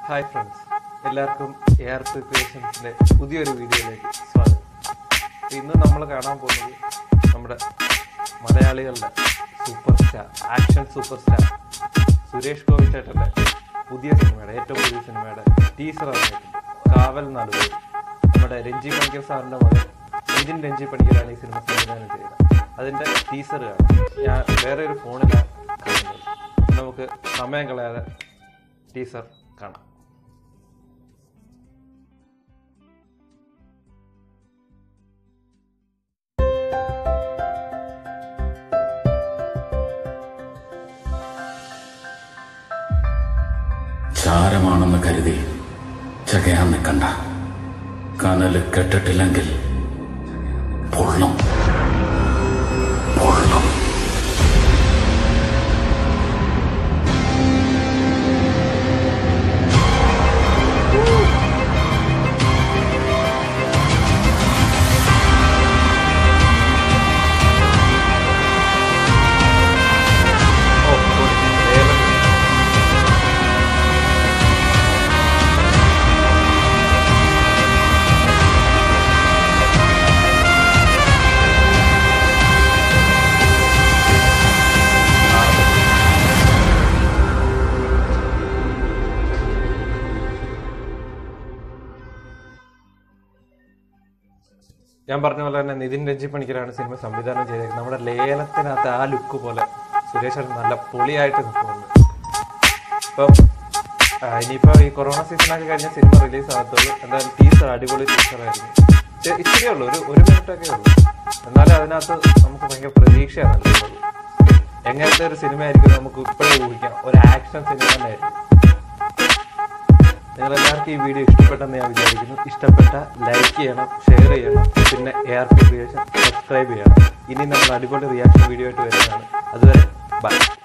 Hi friends എല്ലാവർക്കും A R P ക്രിയേഷൻസിന്റെ പുതിയൊരു വീഡിയോയിലേക്ക് സ്വാഗതം അപ്പോൾ ഇന്ന് നമ്മൾ കാണാൻ പോകുന്നത് നമ്മുടെ മലയാളികളുടെ super star action super star Suresh Gopi ചേട്ടൻ്റെ പുതിയ സിനിമയുടെ ഏറ്റവും പുതിയ സിനിമയുടെ ടീസർ ഇറങ്ങിയിട്ടുണ്ട് കാവൽ നടുവ് നമ്മുടെ രഞ്ജി പണിക്കർ സാറിൻ്റെ മകൻ നിതിൻ രഞ്ജി പണിക്കറാണ് ഈ സിനിമ സംവിധാനം ചെയ്തത് അതിൻ്റെ ടീസർ കാണാം ഞാൻ വേറെ ഒരു ഫോണിലാണ് കാണുന്നത് നമുക്ക് സമയം കളയാതെ ടീസർ കാണാം ചാരമാണെന്ന് കരുതി ചകയാൻ നിൽക്കണ്ട കനല് കെട്ടിട്ടില്ലെങ്കിൽ പൊള്ളും പൊള്ളും ഓ sorry. ലേലം. ഞാൻ പറഞ്ഞ പോലെ തന്നെ നിതിൻ രഞ്ജി പണിക്കരാണ് സിനിമ സംവിധാനം ചെയ്തേക്കുന്നത് നമ്മുടെ ലേലത്തിനകത്ത് ആ ലുക്ക് പോലെ സുരേഷ് ഏട്ടൻ നല്ല പൊളിയായിട്ട് നിൽക്കുന്നുണ്ട് ഇപ്പം ആ, ഇനിയിപ്പോ ഈ കൊറോണ സീസണൊക്കെ കഴിഞ്ഞ സിനിമ റിലീസ് ആകത്തുള്ളൂ എന്തായാലും ടീസർ അടിപൊളി ടീസറായിരുന്നു ചെ- ഇച്ചിരിയേ ഉള്ളൂ ഒരു ഒരു മിനിറ്റ് ഒക്കെ ഉള്ളൂ എന്നാലും അതിനകത്ത് നമുക്ക് ഭയങ്കര പ്രതീക്ഷയാണ് നൽകുന്നത് എങ്ങനത്തെ ഒരു സിനിമ ആയിരിക്കും നമുക്ക് ഇപ്പോഴേ ഊഹിക്കാം ഒരു ആക്ഷൻ സിനിമ തന്നെ ആയിരിക്കും നിങ്ങൾ എല്ലാവർക്കും ഈ വീഡിയോ ഇഷ്ടപ്പെട്ടെന്ന് ഞാൻ വിചാരിക്കുന്നു ഇഷ്ടപ്പെട്ട ലൈക്ക് ചെയ്യണം ഷെയർ ചെയ്യണം പിന്നെ A R P creation subscribe ചെയ്യണം ഇനി നമ്മൾ അടിപൊളി റിയാക്ഷൻ വീഡിയോ ആയിട്ട് വരുന്നതാണ് അതുവരെ ബൈ